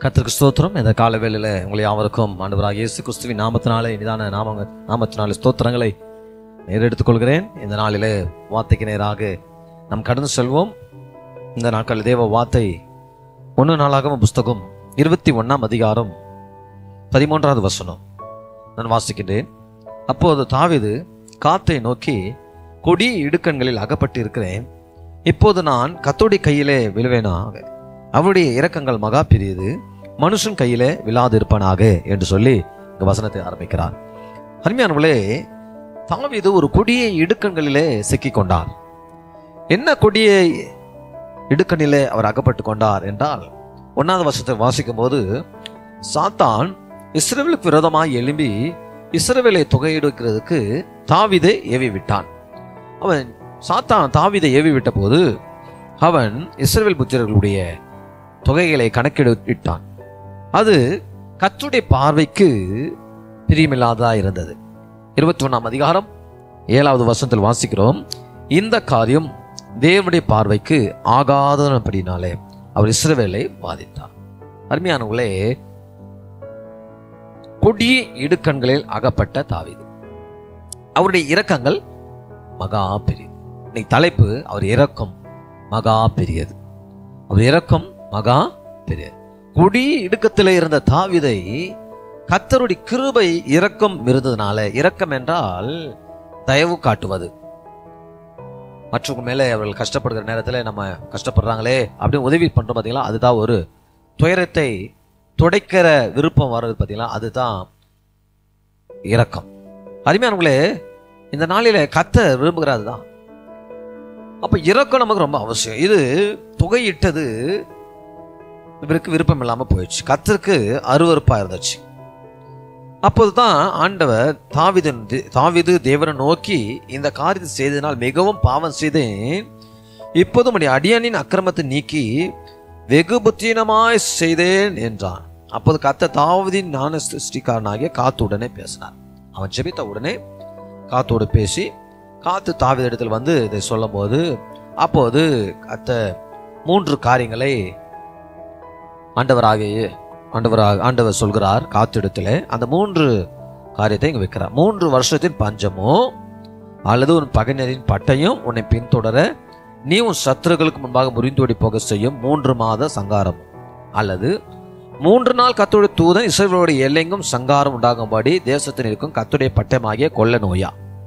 கர்த்தருக்கு ஸ்தோத்திரம் இந்த கால வேளையில உங்களை யாவருக்கும் ஆண்டவராக இயேசு கிறிஸ்துவின் நாமத்தினாலே இனிதான நாம நாமத்தினாலே ஸ்தோத்திரங்களை நேரெடுத்துக் கொள்கிறேன் இந்த நாளிலே வார்த்தைக்கு நேராக நாம் கடந்து செல்வோம் இந்த நாட்கள் தேவ வார்த்தை ஒன்று நாளாகவும் புஸ்தகம் இருபத்தி ஒண்ணாம் அதிகாரம் பதிமூன்றாவது வசனம் நான் வாசிக்கின்றேன் அப்போது தாவீது காத்தை நோக்கி கொடி இடுக்கண்களில் அகப்பட்டு இருக்கிறேன் இப்போது நான் கத்தோடி கையிலே விழுவேனாக அவருடைய இரக்கங்கள் மகா பெரியது மனுஷன் கையிலே விழாது இருப்பனாக என்று சொல்லி இந்த வசனத்தை ஆரம்பிக்கிறார் அருமையானவர்களே தாவீது ஒரு கொடிய இடுக்கண்களிலே சிக்கிக் கொண்டார் என்ன கொடிய இடுக்கண்ணிலே அவர் அகப்பட்டு கொண்டார் என்றால் ஒன்னாவது வருஷத்தை வாசிக்கும் போது சாத்தான் இஸ்ரேலுக்கு விரோதமாக எழும்பி இஸ்ரவேலை தொகையெடுக்கிறதுக்கு தாவிதை ஏவி விட்டான் அவன் சாத்தான் தாவிதை ஏவி விட்ட போது அவன் இஸ்ரவேல் புத்திரர்களுடைய தொகைகளை கணக்கெடுத்தான் அது கத்துடைய பார்வைக்கு பிரியமில்லாததா இருந்தது இருபத்தி ஒண்ணாம் அதிகாரம் ஏழாவது வருஷத்தில் வாசிக்கிறோம் இந்த காரியம் தேவனுடைய பார்வைக்கு ஆகாதபடினாலே அவர் இஸ்ரவேலை பாதித்தார் அருமையானவர்களே கொடிய இடுக்கண்களில் அகப்பட்ட தாவீது அவருடைய இரக்கங்கள் மகா பெரியது இன்னைக்கு தலைப்பு அவர் இரக்கம் மகா பெரியது அவர் இரக்கம் மகா பெரியது கொடி இடுக்கத்தில் இருந்த தாவிதை கத்தருடைய கிருபை இரக்கம் இருந்ததுனால இரக்கம் என்றால் தயவு காட்டுவது மற்றவங்க மேலே அவர்கள் கஷ்டப்படுகிற நேரத்தில் நம்ம கஷ்டப்படுறாங்களே அப்படின்னு உதவி பண்றோம் பார்த்தீங்களா அதுதான் ஒரு துயரத்தை துடைக்கிற விருப்பம் வர்றது பார்த்தீங்களா அதுதான் இரக்கம் அருமையானவங்களே இந்த நாளில கத்த விரும்புகிறாரு தான் அப்ப இரக்கம் நமக்கு ரொம்ப அவசியம் இது தொகையிட்டது இவருக்கு விருப்பம் இல்லாம போயிடுச்சு கத்தருக்கு அருவருப்பா இருந்துச்சு அப்போதுதான் ஆண்டவர் தாவிதன் தாவிது தேவனை நோக்கி இந்த காரியத்தை செய்ததினால் மிகவும் பாவம் செய்தேன் இப்போது உடைய அடியானின் அக்கிரமத்தை நீக்கி வெகு புத்தீனமாய் செய்தேன் என்றான் அப்போது கத்த தாவதின் ஞான சிருஷ்டிக்காரனாகிய காத்துடனே பேசினார் அவன் ஜெபித்த உடனே காத்தோடு பேசி காத்து தாவித இடத்தில் வந்து இதை சொல்லும் போது அப்போது கத்த மூன்று காரியங்களை ஆண்டவராக ஆண்டவராக ஆண்டவர் சொல்கிறார் காத்திடத்துல அந்த மூன்று காரியத்தை இங்க வைக்கிறார் மூன்று வருஷத்தின் பஞ்சமோ அல்லது உன் பகைஞரின் பட்டையும் உன்னை பின்தொடர நீ உன் சத்துருக்களுக்கு முன்பாக முறிந்தோடி போக செய்யும் மூன்று மாத சங்காரம் அல்லது மூன்று நாள் கத்துடைய தூதன் இஸ்ரவேலுடைய எல்லைங்கும் சங்காரம் உண்டாகும்படி தேசத்தில் இருக்கும் கத்துடைய பட்டயமாகிய கொள்ள நோயா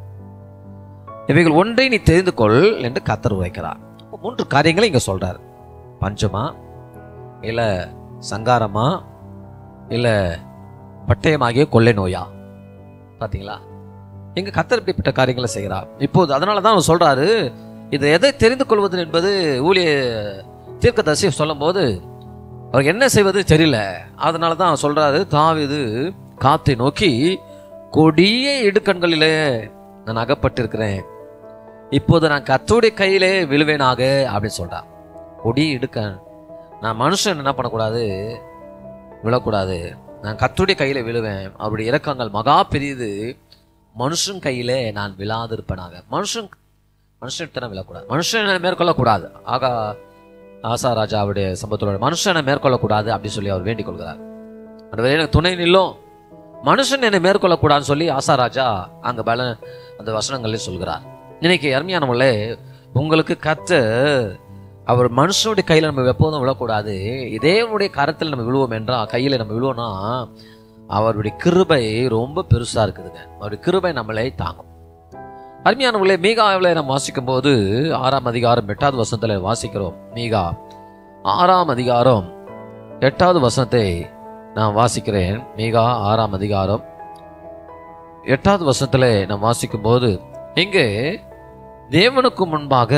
இவைகள் ஒன்றை நீ தெரிந்து கொள் என்று கத்தர் உரைக்கிறார் மூன்று காரியங்களை இங்க சொல்றார் பஞ்சமா இல்ல சங்காரமா இல்ல பட்டயமாகிய கொள்ளை நோயா பாத்தீங்களா எங்க கத்தர் இப்படிப்பட்ட காரியங்களை செய்கிறார் இப்போது அதனால தான் அவர் சொல்றாரு இதை எதை தெரிந்து கொள்வது என்பது ஊழிய தீர்க்கதரிசி சொல்லும் போது அவர் என்ன செய்வது தெரியல அதனால தான் அவர் சொல்றாரு தாவிது காத்தை நோக்கி கொடிய இடுக்கண்களிலே நான் அகப்பட்டிருக்கிறேன் இப்போது நான் கத்தோடைய கையிலே விழுவேனாக அப்படின்னு சொல்றான் கொடி இடுக்கன் நான் மனுஷன் என்ன பண்ணக்கூடாது விழக்கூடாது நான் கத்துடைய கையில விழுவேன் அவருடைய இரக்கங்கள் மகா பெரியது மனுஷன் கையிலே நான் விழாதிருப்பனாக மனுஷன் மனுஷன் விழக்கூடாது மனுஷனை மேற்கொள்ளக்கூடாது ஆகா ஆசா ராஜாவுடைய சம்பவத்தோட மனுஷனை மேற்கொள்ளக்கூடாது அப்படின்னு சொல்லி அவர் வேண்டிக் கொள்கிறார் அந்த எனக்கு துணை நில்லும் மனுஷன் என்னை மேற்கொள்ளக்கூடாதுன்னு சொல்லி ஆசா ராஜா அங்க பல அந்த வசனங்களில் சொல்கிறார் இன்னைக்கு அருமையானவங்களே உங்களுக்கு கத்த அவர் மனுஷனுடைய கையில நம்ம எப்போதும் விழக்கூடாது இதேவனுடைய கரத்தில் நம்ம விழுவோம் என்றால் கையில நம்ம விழுவோம்னா அவருடைய கிருபை ரொம்ப பெருசா இருக்குதுங்க அவருடைய கிருபை நம்மளை தாங்கும் அருமையானவர்களே மீகாவில் நம்ம வாசிக்கும் போது ஆறாம் அதிகாரம் எட்டாவது வசனத்துல வாசிக்கிறோம் மீகா ஆறாம் அதிகாரம் எட்டாவது வசனத்தை நான் வாசிக்கிறேன் மீகா ஆறாம் அதிகாரம் எட்டாவது வசனத்துல நான் வாசிக்கும் போது இங்கே தேவனுக்கு முன்பாக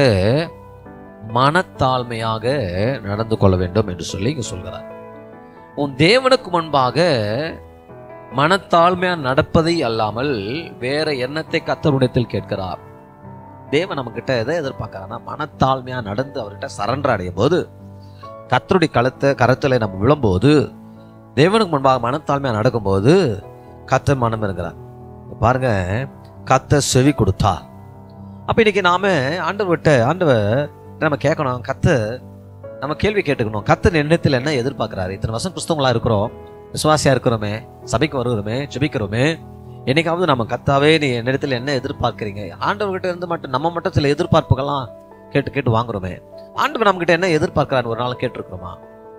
மனத்தாழ்மையாக நடந்து கொள்ள வேண்டும் என்று சொல்லி இங்க சொல்கிறார் உன் தேவனுக்கு முன்பாக மனத்தாழ்மையா நடப்பதை அல்லாமல் வேற எண்ணத்தை கத்தருடத்தில் கேட்கிறார் தேவன் நம்ம கிட்ட எதை எதிர்பார்க்கறான்னா மனத்தாழ்மையா நடந்து அவர்கிட்ட சரண்டர் அடையும் போது கத்தருடைய கழுத்தை கரத்துல நம்ம விழும்போது தேவனுக்கு முன்பாக மனத்தாழ்மையா நடக்கும்போது கத்த மனம் இருக்கிறார் பாருங்க கத்த செவி கொடுத்தார் அப்ப இன்னைக்கு நாம ஆண்டவர் விட்ட ஆண்டவர் நம்ம கேட்கணும் கத்த நம்ம கேள்வி கேட்டுக்கணும் கத்தர் எண்ணத்தில் என்ன எதிர்பார்க்கிறாரு இத்தனை வருஷம் கிறிஸ்தவங்களா இருக்கிறோம் விசுவாசியா இருக்கிறோமே சபைக்கு வருகிறோமே ஜெபிக்கிறோமே என்னைக்காவது நம்ம கத்தாவே நீ என்னிடத்தில் என்ன எதிர்பார்க்கிறீங்க ஆண்டவர்கிட்ட இருந்து மட்டும் நம்ம மட்டும் சில எதிர்பார்ப்புகள்லாம் கேட்டு கேட்டு வாங்குறோமே ஆண்டவர் நம்ம கிட்ட என்ன எதிர்பார்க்கிறான்னு ஒரு நாள் கேட்டிருக்கிறோமா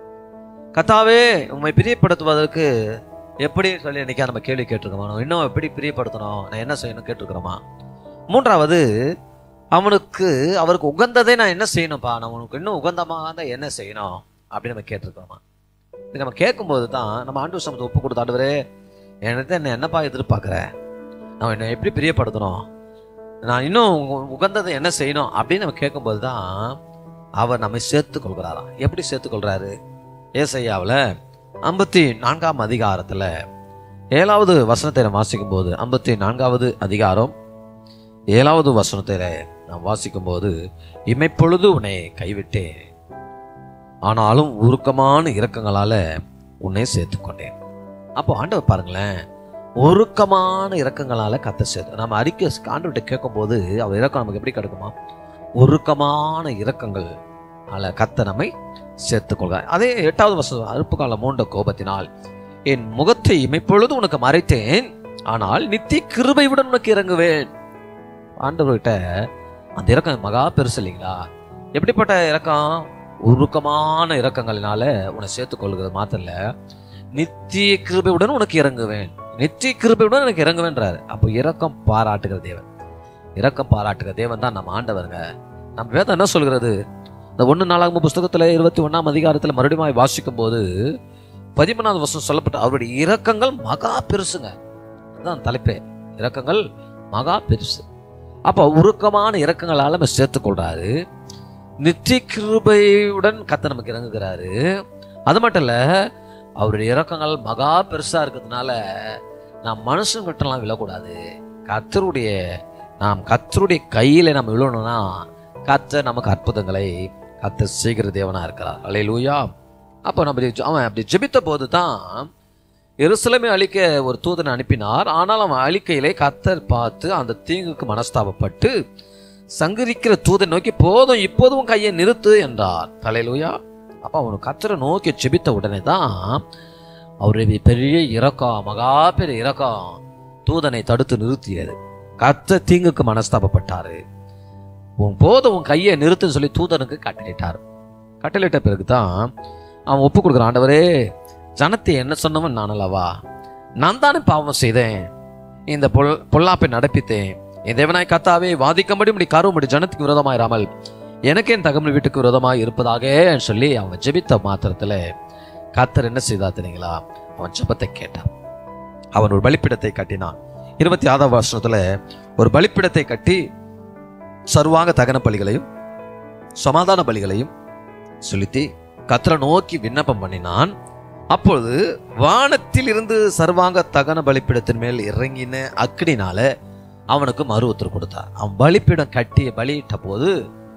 கத்தாவே உண்மை பிரியப்படுத்துவதற்கு எப்படி சொல்லி என்னைக்கா நம்ம கேள்வி கேட்டிருக்கோமா இன்னும் எப்படி பிரியப்படுத்தணும் நான் என்ன செய்யணும் கேட்டிருக்கிறோமா மூன்றாவது அவனுக்கு அவருக்கு உகந்ததை நான் என்ன செய்யணும்ப்பா நான் உனக்கு இன்னும் உகந்தமாக என்ன செய்யணும் அப்படின்னு நம்ம கேட்டிருக்கோமா இது நம்ம கேட்கும்போது தான் நம்ம ஆண்டு சமத்தை ஒப்பு கொடுத்த ஆண்டவரே எனக்கு என்ன என்னப்பா எதிர்பார்க்குற நான் என்னை எப்படி பிரியப்படுத்தணும் நான் இன்னும் உ- உகந்ததை என்ன செய்யணும் அப்படின்னு நம்ம கேட்கும்போது தான் அவர் நம்மை சேர்த்துக் கொள்கிறாராம் எப்படி சேர்த்துக் கொள்றாரு ஏசையாவில் ஐம்பத்தி நான்காம் அதிகாரத்தில் ஏழாவது வசனத்தை நான் வாசிக்கும் போது ஐம்பத்தி நான்காவது அதிகாரம் ஏழாவது வசனத்தில் நான் வாசிக்கும்போது இமைப்பொழுது உன்னை கைவிட்டேன் ஆனாலும் உருக்கமான இரக்கங்களால உன்னை சேர்த்துக்கொண்டேன் அப்போ ஆண்டவர் பாருங்களேன் உருக்கமான இரக்கங்களால கத்த சேர்த்து நம்ம அறிக்கை ஆண்டவர்கிட்ட கேட்கும்போது அவர் இரக்கம் நமக்கு எப்படி கிடைக்குமா உருக்கமான இரக்கங்கள் அல்ல கத்த நம்மை சேர்த்துக் கொள்கிறார் அதே எட்டாவது வருஷம் அறுப்பு கால மூண்ட கோபத்தினால் என் முகத்தை இமைப்பொழுது உனக்கு மறைத்தேன் ஆனால் நித்திய கிருபையுடன் உனக்கு இறங்குவேன் ஆண்டவர்கிட்ட அந்த இரக்கம் மகா பெருசு இல்லைங்களா எப்படிப்பட்ட இரக்கம் உருக்கமான இரக்கங்களினால உன்னை சேர்த்துக் கொள்கிறது மாத்திரம் இல்ல நித்திய கிருபையுடன் உனக்கு இறங்குவேன் நித்திய கிருபையுடன் எனக்கு இறங்குவேன்றாரு அப்போ இரக்கம் பாராட்டுகிற தேவன் இரக்கம் பாராட்டுகிற தேவன் தான் நம்ம ஆண்டவருங்க நம்ம வேதம் என்ன சொல்கிறது இந்த ஒன்று நாளாகும் புஸ்தகத்துல இருபத்தி ஒண்ணாம் அதிகாரத்துல மறுபடியும் வாசிக்கும் போது பதிமூணாவது வருஷம் சொல்லப்பட்ட அவருடைய இரக்கங்கள் மகா பெருசுங்க அதுதான் தலைப்பே இரக்கங்கள் மகா பெருசு அப்போ உருக்கமான இரக்கங்களால நம்ம சேர்த்துக் கொள்றாரு நித்திய கிருபையுடன் கத்த நமக்கு இறங்குகிறாரு அது மட்டும் இல்ல அவருடைய இரக்கங்கள் மகா பெருசா இருக்கிறதுனால நாம் மனுஷங்கிட்டலாம் விழக்கூடாது கத்தருடைய நாம் கத்தருடைய கையில நம்ம விழணும்னா கத்த நமக்கு அற்புதங்களை கத்த செய்கிற தேவனா இருக்கிறார் அலை லூயா அப்போ நம்ம ஜெ- அவன் அப்படி ஜெபித்த போது தான் எருசலேமை அழிக்க ஒரு தூதனை அனுப்பினார் ஆனால் அவன் அழிக்கையிலே கத்தர் பார்த்து அந்த தீங்குக்கு மனஸ்தாபப்பட்டு சங்கரிக்கிற தூதன் நோக்கி போதும் இப்போதும் கையை நிறுத்து என்றார் தலையிலூயா அப்ப அவன் கத்தரை நோக்கி ஜெபித்த உடனே தான் அவருடைய பெரிய இரக்கம் மகா பெரிய இரக்கம் தூதனை தடுத்து நிறுத்தியது கத்த தீங்குக்கு மனஸ்தாபப்பட்டாரு உன் போதும் உன் கையை நிறுத்துன்னு சொல்லி தூதனுக்கு கட்டளையிட்டார் கட்டளையிட்ட பிறகு தான் அவன் ஒப்பு கொடுக்குறான் ஆண்டவரே ஜனத்தை என்ன சொன்னவன் நான் அல்லவா நான் தானே பாவம் செய்தேன் இந்த பொல் பொல்லாப்பை நடப்பித்தேன் என் தேவனாய் கத்தாவே வாதிக்கும்படி முடி கரும்படி ஜனத்துக்கு விரோதமாயிராமல் எனக்கு என் தகவல் வீட்டுக்கு விரோதமாய் இருப்பதாக சொல்லி அவன் ஜெபித்த மாத்திரத்துல கத்தர் என்ன செய்தா தெரியுங்களா அவன் ஜெபத்தை கேட்டான் அவன் ஒரு பலிப்பிடத்தை கட்டினான் இருபத்தி ஆறாம் வருஷத்துல ஒரு பலிப்பிடத்தை கட்டி சர்வாங்க தகன பலிகளையும் சமாதான பலிகளையும் செலுத்தி கத்தரை நோக்கி விண்ணப்பம் பண்ணினான் அப்பொழுது வானத்தில் இருந்து சர்வாங்க தகன பலிப்பிடத்தின் மேல் இறங்கின அக்கினினால அவனுக்கு மறு உத்தரவு கொடுத்தார் அவன் பலிப்பிடம் கட்டி பலியிட்ட போது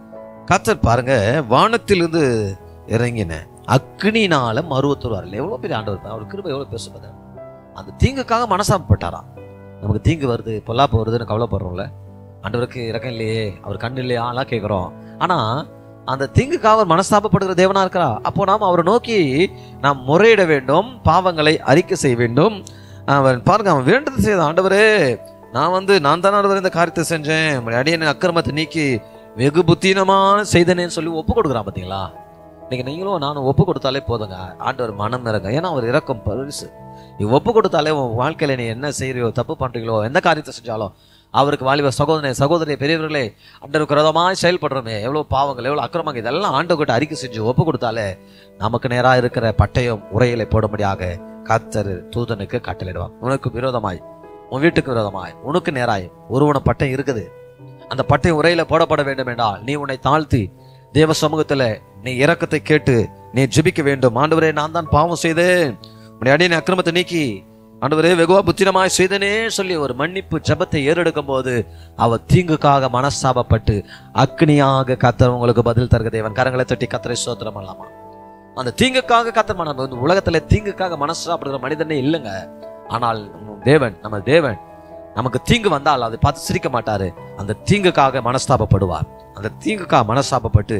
கத்தர் பாருங்க வானத்திலிருந்து இறங்கின அக்னினால மறு உத்தரவு வரல எவ்வளவு பெரிய ஆண்டவர் அவர் கிருபை எவ்வளவு பேசுவது அந்த தீங்குக்காக மனசாப்பட்டாராம் நமக்கு தீங்கு வருது பொல்லாப்பு வருதுன்னு கவலைப்படுறோம்ல ஆண்டவருக்கு இறக்கம் இல்லையே அவர் கண் இல்லையா எல்லாம் கேட்குறோம் ஆனா அந்த தீங்குக்காக அவர் மனஸ்தாபப்படுகிற தேவனா இருக்கிறா அப்போ நாம் அவரை நோக்கி நாம் முறையிட வேண்டும் பாவங்களை அறிக்கை செய்ய வேண்டும் அவன் பாருங்க அவன் வேண்டது செய்த ஆண்டவரே நான் வந்து நான் தானே ஆண்டவரே இந்த காரியத்தை செஞ்சேன் உம்முடைய அடியேன் அக்கிரமத்தை நீக்கி வெகு புத்தீனமான செய்தனேன்னு சொல்லி ஒப்பு கொடுக்குறான் பார்த்தீங்களா இன்னைக்கு நீங்களும் நானும் ஒப்பு கொடுத்தாலே போதுங்க ஆண்டவர் மனம் இறங்க ஏன்னா அவர் இறக்கம் பரிசு நீ ஒப்பு கொடுத்தாலே உன் வாழ்க்கையில நீ என்ன செய்யறியோ தப்பு பண்றீங்களோ எந்த காரியத்தை செஞ்சாலும் அவருக்கு வாலிப சகோதரனே சகோதரி பெரியவர்களே ஆண்டவருக்கு விரோதமாய் செயல்படுறோமே எவ்வளவு பாவங்கள் எவ்வளவு அக்கிரமங்கள் இதெல்லாம் ஆண்டவர்கிட்ட அறிக்கை செஞ்சு ஒப்பு கொடுத்தாலே நமக்கு நேரா இருக்கிற பட்டயம் உரையில போடும்படியாக கத்தர் தூதனுக்கு கட்டளையிடுவான் உனக்கு விரோதமாய் உன் வீட்டுக்கு விரோதமாய் உனக்கு நேராய் ஒருவன பட்டயம் இருக்குது அந்த பட்டயம் உரையில போடப்பட வேண்டும் என்றால் நீ உன்னை தாழ்த்தி தேவ சமூகத்துல நீ இரக்கத்தை கேட்டு நீ ஜெபிக்க வேண்டும் ஆண்டவரே நான் தான் பாவம் செய்தேன் உன்னை அடியின் அக்கிரமத்தை நீக்கி ஆண்டவரே வெகுவா புத்திரமாய் செய்தனே சொல்லி ஒரு மன்னிப்பு ஜெபத்தை ஏறெடுக்கும் போது அவர் தீங்குக்காக மனஸ்தாபப்பட்டு அக்னியாக கத்தர் உங்களுக்கு பதில் தருக தேவன் கரங்களை தட்டி கத்தரை சோத்திரம் பண்ணலாமா அந்த தீங்குக்காக கத்தர் மன இந்த உலகத்துல தீங்குக்காக மனஸ்தாபப்படுகிற மனிதனே இல்லைங்க ஆனால் நம்ம தேவன் நம்ம தேவன் நமக்கு தீங்கு வந்தால் அதை பார்த்து சிரிக்க மாட்டாரு அந்த தீங்குக்காக மனஸ்தாபப்படுவார் அந்த தீங்குக்காக மனஸ்தாபப்பட்டு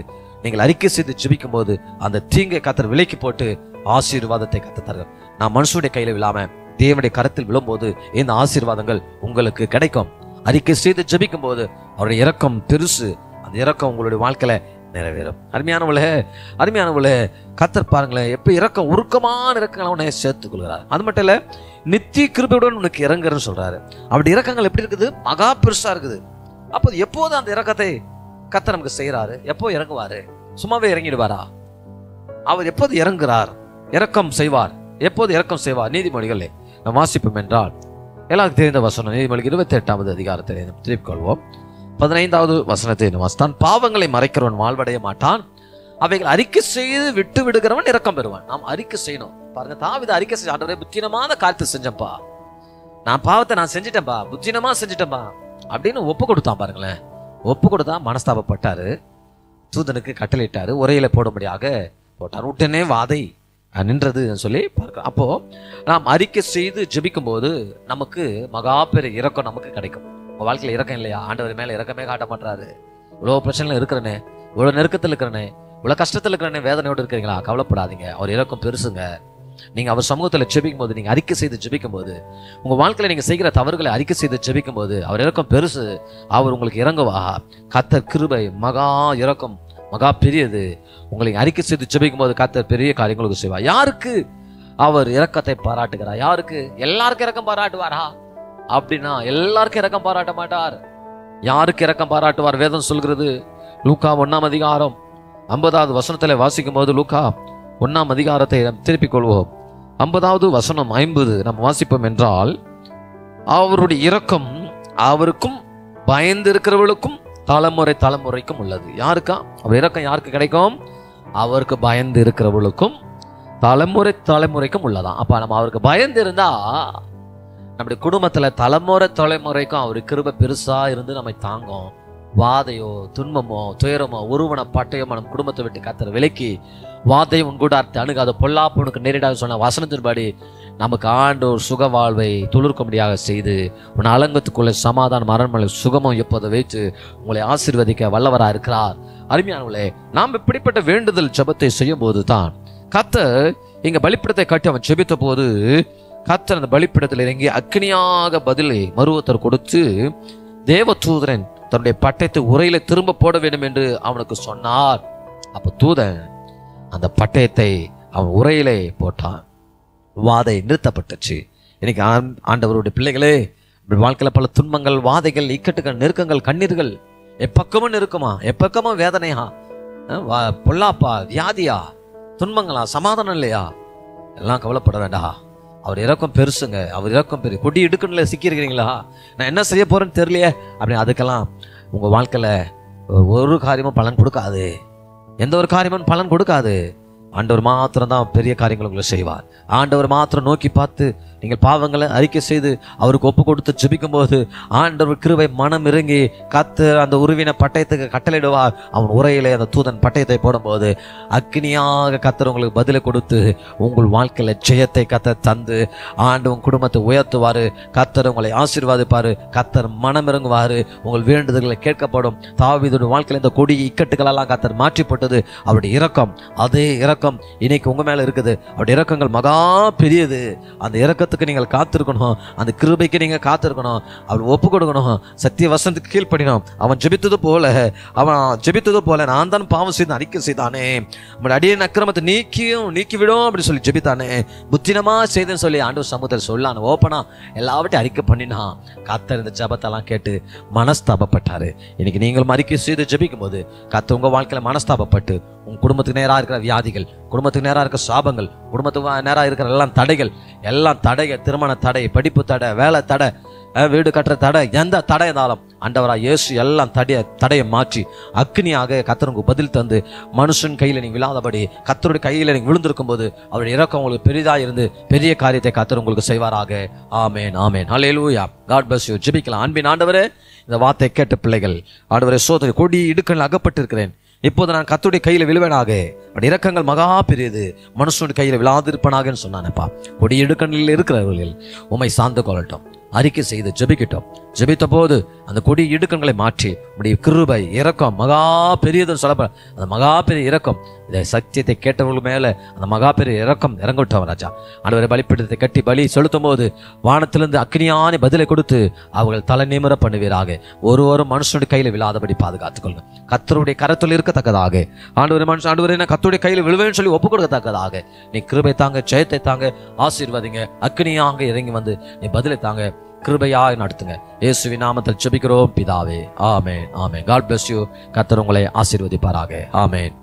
நீங்கள் அறிக்கை செய்து ஜெபிக்கும் போது அந்த தீங்கை கத்தர் விலைக்கு போட்டு ஆசீர்வாதத்தை கத்த தருகிறார் நான் மனுஷனுடைய கையில விழாம தேவனுடைய கரத்தில் விழும்போது இந்த ஆசீர்வாதங்கள் உங்களுக்கு கிடைக்கும் அறிக்கை செய்து ஜெபிக்கும் போது அவருடைய இரக்கம் பெருசு அந்த இரக்கம் உங்களுடைய வாழ்க்கையில நிறைவேறும் அருமையானவளே அருமையானவளே கத்தர் பாருங்களேன் எப்ப இரக்கம் உருக்கமான இரக்கங்களை உன்னை சேர்த்துக் கொள்கிறார் அது மட்டும் இல்ல நித்திய கிருபையுடன் உனக்கு இறங்குறன்னு சொல்றாரு அவருடைய இரக்கங்கள் எப்படி இருக்குது மகா பெருசா இருக்குது அப்போ எப்போது அந்த இரக்கத்தை கத்தர் நமக்கு செய்யறாரு எப்போ இறங்குவாரு சும்மாவே இறங்கிடுவாரா அவர் எப்போது இறங்குறார் இரக்கம் செய்வார் எப்போது இரக்கம் செய்வார் நீதிமொழிகளே நாம் வாசிப்போம் என்றால் எல்லாருக்கும் தெரிந்த வசனம் நீதிமொழி இருபத்தி எட்டாவது அதிகாரத்தை நாம் திருப்பிக் கொள்வோம் பதினைந்தாவது வசனத்தை நாம் வாசித்தான் பாவங்களை மறைக்கிறவன் வாழ்வடைய மாட்டான் அவைகள் அறிக்கை செய்து விட்டு விடுகிறவன் இரக்கம் பெறுவான் நாம் அறிக்கை செய்யணும் பாருங்க தாவித அறிக்கை செஞ்ச ஆண்டவரே புத்தினமான காரியத்தை செஞ்சேன்ப்பா நான் பாவத்தை நான் செஞ்சிட்டேன்பா புத்தினமா செஞ்சிட்டேன்பா அப்படின்னு ஒப்பு கொடுத்தான் பாருங்களேன் ஒப்பு கொடுத்தா மனஸ்தாபப்பட்டாரு தூதனுக்கு கட்டளையிட்டாரு உரையில போடும்படியாக போட்டார் உடனே வாதை அஹ், நின்றது சொல்லி பார்க்கலாம் அப்போ நாம் அறிக்கை செய்து ஜெபிக்கும் போது நமக்கு மகா பெரிய இரக்கம் நமக்கு கிடைக்கும் உங்க வாழ்க்கையில இரக்கம் இல்லையா ஆண்டவர் மேல இரக்கமே காட்ட மாட்டாரு இவ்வளவு பிரச்சனைல இருக்கிறனே இவ்வளவு நெருக்கத்தில் இருக்கிறனே இவ்வளவு கஷ்டத்துல இருக்கிறனே வேதனையோடு இருக்கிறீங்களா கவலைப்படாதீங்க அவர் இரக்கம் பெருசுங்க நீங்க அவர் சமூகத்துல ஜெபிக்கும் போது நீங்க அறிக்கை செய்து ஜெபிக்கும் போது உங்க வாழ்க்கையில நீங்க செய்கிற தவறுகளை அறிக்கை செய்து ஜெபிக்கும் போது அவர் இரக்கம் பெருசு அவர் உங்களுக்கு இறங்குவா கத்தர் கிருபை மகா இரக்கம் மகா பெரியது உங்களை அறிக்கை செய்து ஜெபிக்கும் போது கத்தர் பெரிய காரியங்களுக்கு செய்வார் யாருக்கு அவர் இரக்கத்தை பாராட்டுகிறார் யாருக்கு எல்லாருக்கும் இரக்கம் பாராட்டுவாரா அப்படின்னா எல்லாருக்கும் இரக்கம் பாராட்ட மாட்டார் யாருக்கு இரக்கம் பாராட்டுவார் வேதம் சொல்கிறது லூக்கா ஒண்ணாம் அதிகாரம் ஐம்பதாவது வசனத்துல வாசிக்கும் போது லூக்கா ஒண்ணாம் அதிகாரத்தை நாம் திருப்பிக் கொள்வோம் ஐம்பதாவது வசனம் ஐம்பது நாம் வாசிப்போம் என்றால் அவருடைய இரக்கம் அவருக்கும் பயந்து இருக்கிறவர்களுக்கும் தலைமுறை தலைமுறைக்கும் உள்ளது யாருக்கா அவர் இரக்கம் யாருக்கு கிடைக்கும் அவருக்கு பயந்து இருக்கிறவர்களுக்கும் தலைமுறை தலைமுறைக்கும் உள்ளதாம் அப்ப நம்ம அவருக்கு பயந்து இருந்தா நம்முடைய குடும்பத்துல தலைமுறை தலைமுறைக்கும் அவர் கிருபை பெருசா இருந்து நம்மை தாங்கும் வாதையோ துன்பமோ துயரமோ உருவன பட்டயமோ நம்ம குடும்பத்தை விட்டு கத்துற விலைக்கு வாதை உன் கூடாரத்தை அணுகாத பொல்லாப்பு உனக்கு நேரிடாக சொன்ன வசனத்தின்படி நமக்கு ஆண்டு ஒரு சுக வாழ்வை துளிர்க்கும்படியாக செய்து உன் அலங்கத்துக்குள்ள சமாதான மரண்மலை சுகமும் எப்போதை வைத்து உங்களை ஆசீர்வதிக்க வல்லவரா இருக்கிறார் அருமையானவர்களே நாம் இப்படிப்பட்ட வேண்டுதல் ஜெபத்தை செய்யும் போது தான் கத்தர் இங்க பலிப்பிடத்தை கட்டி அவன் ஜெபித்த போது கத்தர் அந்த பலிப்பிடத்தில் இறங்கி அக்னியாக பதிலை மருவத்தர் கொடுத்து தேவதூதரன் தன்னுடைய பட்டயத்தை உரையில திரும்ப போட வேண்டும் என்று அவனுக்கு சொன்னார் அப்ப தூதன் அந்த பட்டயத்தை அவன் உரையிலே போட்டான் வாதை நிறுத்தப்பட்டுச்சு இன்னைக்கு ஆண்- ஆண்டவருடைய பிள்ளைகளே இப்படி வாழ்க்கையில பல துன்பங்கள் வாதைகள் இக்கட்டுகள் நெருக்கங்கள் கண்ணீர்கள் எப்பக்கமும் நெருக்கமா எப்பக்கமும் வேதனையா அஹ் வா- பொல்லாப்பா வியாதியா துன்பங்களா சமாதானம் இல்லையா எல்லாம் கவலைப்பட வேண்டாம் அவர் இறக்கம் பெருசுங்க அவர் இறக்கம் பெரிய கொடி இடுக்கணுல சிக்கியிருக்கிறீங்களா நான் என்ன செய்ய போறேன்னு தெரியலையே அப்படி அதுக்கெல்லாம் உங்க வாழ்க்கையில ஒரு காரியமும் பலன் கொடுக்காது எந்த ஒரு காரியமும் பலன் கொடுக்காது ஆண்டவர் மாத்திரம் தான் பெரிய காரியங்கள் உங்களை செய்வார் ஆண்டவர் மாத்திரம் நோக்கி பார்த்து நீங்கள் பாவங்களை அறிக்கை செய்து அவருக்கு ஒப்பு கொடுத்து ஜெபிக்கும் போது ஆண்டவர் கிருபை மனம் இறங்கி காத்து அந்த உருவின பட்டயத்துக்கு கட்டளையிடுவார் அவன் உரையிலே அந்த தூதன் பட்டயத்தை போடும்போது அக்னியாக கத்தர் உங்களுக்கு பதிலை கொடுத்து உங்கள் வாழ்க்கையில ஜெயத்தை கத்த தந்து ஆண்டு உங்க குடும்பத்தை உயர்த்துவாரு கத்தர் உங்களை ஆசீர்வாதிப்பாரு கத்தர் மனம் இறங்குவாரு உங்கள் வேண்டுதல்களை கேட்கப்படும் தாவீதுடைய வாழ்க்கையில இந்த கொடி இக்கட்டுகளெல்லாம் கத்தர் மாற்றி போட்டது அவருடைய இரக்கம் அதே இரக்கம் இன்னைக்கு உங்க மேல இருக்குது அவருடைய இரக்கங்கள் மகா பெரியது அந்த இரக்கத்துக்கு நீங்கள் காத்திருக்கணும் அந்த கிருபைக்கு நீங்க காத்திருக்கணும் அவர் ஒப்பு கொடுக்கணும் சத்திய வசனத்துக்கு கீழ்ப்படினோம் அவன் ஜெபித்தது போல அவன் ஜெபித்தது போல நான் தான் பாவம் செய்து அறிக்கை செய்தானே உங்களுடைய அடியின் அக்கிரமத்தை நீக்கியும் நீக்கிவிடும் அப்படி சொல்லி ஜெபித்தானே புத்தினமா செய்தேன்னு சொல்லி ஆண்டு சமூகத்தில் சொல்லான ஓப்பனா எல்லாவற்றையும் அறிக்கை பண்ணினா கத்தர் இந்த ஜபத்தெல்லாம் கேட்டு மனஸ்தாபப்பட்டாரு இன்னைக்கு நீங்களும் அறிக்கை செய்து ஜெபிக்கும் போது கத்த உங்க வாழ்க்கையில மனஸ்தாபப்பட்டு உங்க குடும்பத்துக்கு நேரா இருக்கிற வியாதிகள் குடும்பத்துக்கு நேரா இருக்கிற சாபங்கள் குடும்பத்துக்கு நேரா இருக்கிற எல்லாம் தடைகள் எல்லாம் தடைகள் திருமண தடை படிப்பு தடை வேலை தடை அஹ், வீடு கட்டுற தடை எந்த தடை இருந்தாலும் ஆண்டவரா இயேசு எல்லாம் தடைய தடையை மாற்றி அக்னியாக கத்தருக்கு பதில் தந்து மனுஷன் கையில நீங்க விழாதபடி கத்தருடைய கையில நீங்க விழுந்திருக்கும் போது அவருடைய இறக்கம் உங்களுக்கு பெரிதா இருந்து பெரிய காரியத்தை கத்தர் உங்களுக்கு செய்வாராக ஆமேன் ஆமேன் ஹalleluya காட் bless you ஜெபிக்கலாம் அன்பின் ஆண்டவரே இந்த வார்த்தை கேட்ட பிள்ளைகள் ஆண்டவரே சோதனை கொடி இடுக்கல் அகப்பட்டிருக்கிறேன் இப்போது நான் கத்துடைய கையில விழுவேனாக அவருடைய இரக்கங்கள் மகா பெரியது மனுஷனுடைய கையில விழாதிருப்பனாகன்னு சொன்னானப்பா கொடி இடுக்கணில் இருக்கிறவர்கள் உம்மை சார்ந்து கொள்ளட்டும் அறிக்கை செய்து ஜெபிக்கட்டும் ஜெபித்த போது அந்த அந்த கொடி இடுக்கண்களை மாற்றி உடைய கிருபை இரக்கம் மகா பெரியதும் சொல்லப்ப அந்த மகா பெரிய இரக்கம் இந்த சத்தியத்தை கேட்டவர்கள் மேல அந்த மகா பெரிய இரக்கம் இறங்கட்டும் ராஜா ஆண்டவரை பலிப்பிடத்தை கட்டி பலி செலுத்தும் போது வானத்திலிருந்து அக்னியான பதிலை கொடுத்து அவர்கள் தலை நிமிர பண்ணுவீராக ஒரு ஒரு மனுஷனுடைய கையில விழாதபடி பாதுகாத்துக் கொள்ளுங்க கத்தருடைய கரத்தில் இருக்கத்தக்கதாக ஆண்டவரை மனுஷன் ஆண்டவரை நான் கத்தருடைய கையில விழுவேன்னு சொல்லி ஒப்பு கொடுக்கத்தக்கதாக நீ கிருபை தாங்க ஜெயத்தை தாங்க ஆசீர்வதிங்க அக்னியாக இறங்கி வந்து நீ பதிலை தாங்க கிருபையாய் நடத்துங்க இயேசுவின் நாமத்தில் ஜெபிக்கிறோம் பிதாவே ஆமென் ஆமென் காட் bless யூ கத்தர் உங்களை ஆசீர்வதிப்பாராக ஆமென்